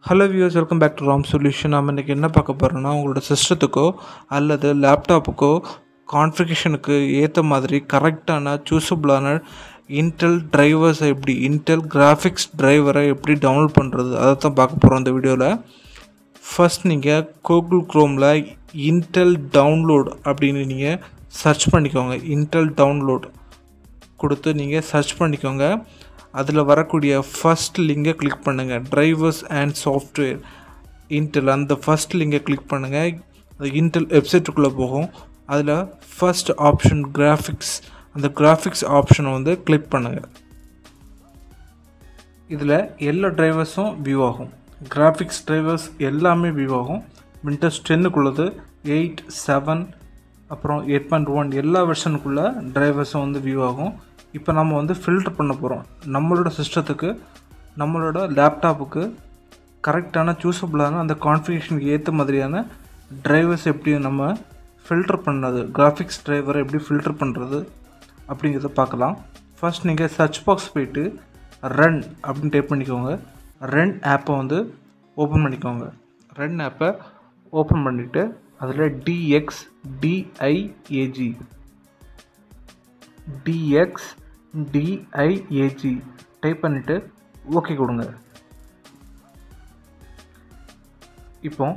hello views welcome back to Ram solution நம்ம இன்றைக்கி என்ன பார்க்க போகிறோம்னா உங்களோட சிஸ்டத்துக்கோ அல்லது லேப்டாப்புக்கோ கான்ஃபிகேஷனுக்கு ஏற்ற மாதிரி கரெக்டான சூஸபிளான இன்டெல் டிரைவர்ஸை எப்படி இன்டெல் கிராஃபிக்ஸ் டிரைவரை எப்படி டவுன்லோட் பண்ணுறது அதை தான் பார்க்க போகிறோம் இந்த வீடியோவில் ஃபர்ஸ்ட் நீங்கள் கூகுள் க்ரோமில் இன்டெல் டவுன்லோட் அப்படின்னு நீங்கள் சர்ச் பண்ணிக்கோங்க இன்டெல் டவுன்லோட் கொடுத்து நீங்கள் சர்ச் பண்ணிக்கோங்க அதில் வரக்கூடிய ஃபஸ்ட் லிங்கை கிளிக் பண்ணுங்கள் டிரைவர்ஸ் அண்ட் சாஃப்ட்வேர் இன்டெல் அந்த ஃபஸ்ட் லிங்கை கிளிக் பண்ணுங்கள் அது இன்டெல் வெப்சைட்டுக்குள்ளே போகும் அதில் ஃபஸ்ட் ஆப்ஷன் கிராஃபிக்ஸ் அந்த கிராஃபிக்ஸ் ஆப்ஷனை வந்து கிளிக் பண்ணுங்கள் இதில் எல்லா டிரைவர்ஸும் வியூ ஆகும் கிராஃபிக்ஸ் டிரைவர்ஸ் எல்லாமே வியூ ஆகும் விண்டோஸ் டென்னுக்குள்ளது எயிட் செவன் அப்புறம் எயிட் பாயிண்ட் ஒன் எல்லா வெர்ஷனுக்குள்ளே டிரைவர்ஸும் வந்து வியூ ஆகும் இப்போ நம்ம வந்து ஃபில்டர் பண்ண போகிறோம் நம்மளோட சிஸ்டத்துக்கு நம்மளோட லேப்டாப்புக்கு கரெக்டான சூஸபிளான அந்த கான்ஃபிகேஷனுக்கு ஏற்ற மாதிரியான டிரைவர்ஸ் எப்படி நம்ம ஃபில்டர் பண்ணது கிராஃபிக்ஸ் டிரைவரை எப்படி ஃபில்டர் பண்ணுறது அப்படிங்கிறத பார்க்கலாம் ஃபர்ஸ்ட் நீங்கள் சர்ச் பாக்ஸ் போயிட்டு ரன் அப்படின்னு டைப் பண்ணிக்கோங்க ரன் ஆப்பை வந்து ஓப்பன் பண்ணிக்கோங்க ரன் ஆப்பை ஓப்பன் பண்ணிவிட்டு அதில் DX DIAG DX DIAG type பண்ணிவிட்டு ஓகே கொடுங்க இப்போ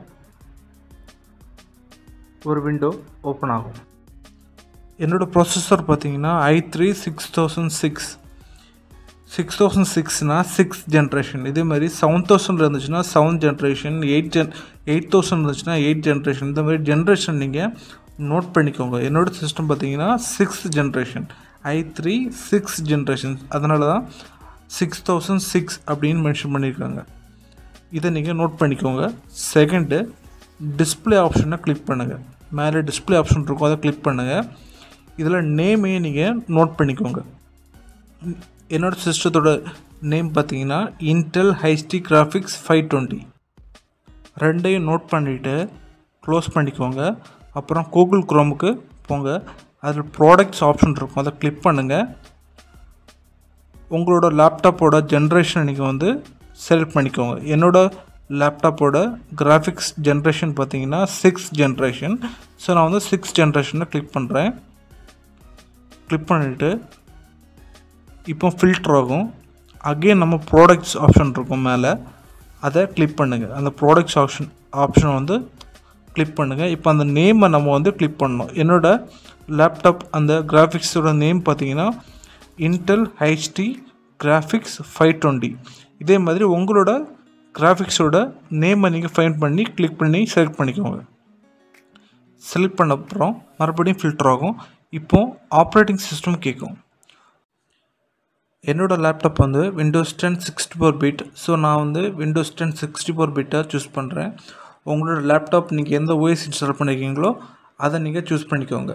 ஒரு விண்டோ ஓப்பன் ஆகும் என்னோடய ப்ராசஸர் பார்த்தீங்கன்னா i three six thousand six six thousand சிக்ஸ்னால் சிக்ஸ் ஜென்ரேஷன் இதே மாதிரி செவன் தௌசண்ட் இருந்துச்சுன்னா seven generation eight gen eight thousand இருந்துச்சுன்னா எயிட் ஜென்ரேஷன் இந்த மாதிரி ஜென்ரேஷன் நீங்கள் நோட் பண்ணிக்கோங்க என்னோடய சிஸ்டம் பார்த்தீங்கன்னா six generation i three six generation அதனால தான் சிக்ஸ் தௌசண்ட் சிக்ஸ் அப்படின்னு மென்ஷன் பண்ணியிருக்காங்க இதை நீங்கள் நோட் பண்ணிக்கோங்க செகண்டு டிஸ்பிளே ஆப்ஷனை கிளிக் பண்ணுங்கள் மேலே டிஸ்பிளே ஆப்ஷன் இருக்கும் அதை கிளிக் பண்ணுங்கள் இதில் நேமையும் நீங்கள் நோட் பண்ணிக்கோங்க என்னோடய சிஸ்டத்தோட நேம் பார்த்தீங்கன்னா Intel HD graphics five twenty ரெண்டையும் நோட் பண்ணிவிட்டு க்ளோஸ் பண்ணிக்கோங்க அப்புறம் கூகுள் க்ரோமுக்கு போங்க அதில் ப்ராடக்ட்ஸ் ஆப்ஷன் இருக்கும் அதை கிளிக் பண்ணுங்கள் உங்களோட லேப்டாப்போட ஜென்ரேஷனை நீங்கள் வந்து செலக்ட் பண்ணிக்கோங்க என்னோடய லேப்டாப்போட கிராஃபிக்ஸ் ஜென்ரேஷன் பார்த்தீங்கன்னா சிக்ஸ் ஜென்ரேஷன் ஸோ நான் வந்து சிக்ஸ் ஜென்ரேஷனை கிளிக் பண்ணுறேன் கிளிக் பண்ணிவிட்டு இப்போ ஃபில்டர் ஆகும் அகெயின் நம்ம ப்ராடக்ட்ஸ் ஆப்ஷன் இருக்கும் மேலே அதை கிளிக் பண்ணுங்கள் அந்த ப்ராடக்ட்ஸ் ஆப்ஷன் ஆப்ஷன் வந்து கிளிக் பண்ணுங்கள் இப்போ அந்த நேமை நம்ம வந்து கிளிக் பண்ணணும் என்னோடய லேப்டாப் அந்த கிராஃபிக்ஸோட நேம் பார்த்தீங்கன்னா Intel HD graphics five twenty இதே மாதிரி உங்களோட கிராஃபிக்ஸோட நேமை நீங்கள் ஃபைன் பண்ணி கிளிக் பண்ணி செலக்ட் பண்ணிக்கோங்க செலக்ட் பண்ண அப்புறம் மறுபடியும் ஃபில்டர் ஆகும் இப்போது ஆப்ரேட்டிங் சிஸ்டம் கேட்கும் என்னோடய லேப்டாப் வந்து Windows ten sixty four bit so நான் வந்து விண்டோஸ் டென் சிக்ஸ்டி ஃபோர் பிட்டாக சூஸ் பண்ணுறேன் உங்களோட லேப்டாப் நீங்கள் எந்த ஓஎஸ் இன்ஸ்டால் பண்ணியிருக்கீங்களோ அதை நீங்கள் சூஸ் பண்ணிக்கோங்க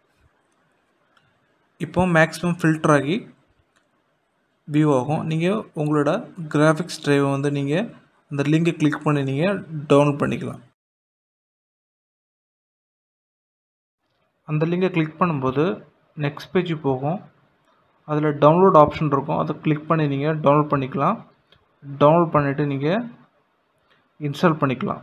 இப்போ மேக்ஸிமம் ஃபில்டர் ஆகி வியூ ஆகும் நீங்கள் உங்களோட கிராஃபிக்ஸ் ட்ரைவை வந்து நீங்கள் அந்த லிங்கை கிளிக் பண்ணி நீங்கள் டவுன்லோட் பண்ணிக்கலாம் அந்த லிங்கை கிளிக் பண்ணும்போது நெக்ஸ்ட் பேஜ் போகும் அதில் டவுன்லோட் ஆப்ஷன் இருக்கும் அதை கிளிக் பண்ணி நீங்கள் டவுன்லோட் பண்ணிக்கலாம் டவுன்லோட் பண்ணிவிட்டு நீங்கள் இன்ஸ்டால் பண்ணிக்கலாம்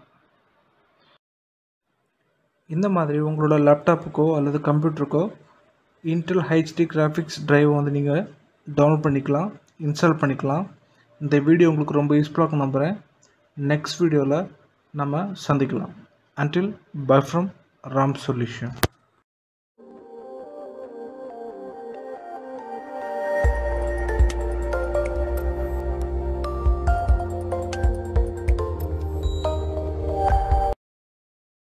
இந்த மாதிரி உங்களோட லேப்டாப்புக்கோ அல்லது கம்ப்யூட்டருக்கோ இன்டெல் ஹெச்டி கிராஃபிக்ஸ் ட்ரைவ் வந்து நீங்கள் டவுன்லோட் பண்ணிக்கலாம் இன்ஸ்டால் பண்ணிக்கலாம் இந்த வீடியோ உங்களுக்கு ரொம்ப யூஸ்ஃபுல்லாக நம்புகிறேன் நெக்ஸ்ட் வீடியோவில் நம்ம சந்திக்கலாம் until bye from Ram solution